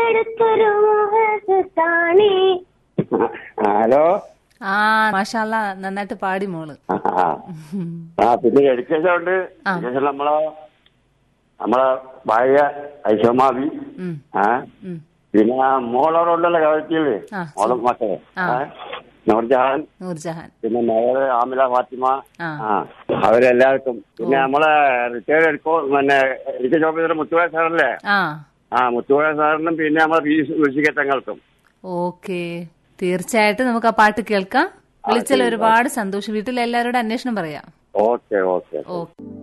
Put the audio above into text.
എടുത്തൊരു മുഖത്താണേ ഹലോ ആ മാഷാല്ല നന്നായിട്ട് പാടി മോള് ആ ആ, പിന്നെ എഡ്യൂക്കേഷൻ ഉണ്ട് ആ. എഡ്യൂക്കേഷൻ നമ്മളെ നമ്മളെ ഭാര്യ ഐഷമാവി ഉം, ആ ഉം. പിന്നെ മോളവിടെ ഉണ്ടല്ലോ കവറ്റിയില് ആ, മോളും മക്കളെ ആ. ആ, നൂർജഹാൻ നൂർജഹാൻ പിന്നെ മകള് ആമില ഫാത്തിമ ആ. ആ അവരെല്ലാവർക്കും പിന്നെ നമ്മളെ റിട്ടയർഡ് എടുക്കോ പിന്നെ എഡ്യൂക്കേഷൻ ഓഫീസർ മുത്തുവായ സാറല്ലേ ആ ആ മുത്തുവായ സാറിനും പിന്നെ നമ്മളെ പി ഋഷികത്തങ്ങൾക്കും ഓക്കെ തീർച്ചയായിട്ടും നമുക്ക് ആ പാട്ട് കേൾക്കാം വിളിച്ചാൽ ഒരുപാട് സന്തോഷം വീട്ടിൽ എല്ലാവരോടും അന്വേഷണം പറയാം ഓക്കെ ഓക്കെ ഓക്കെ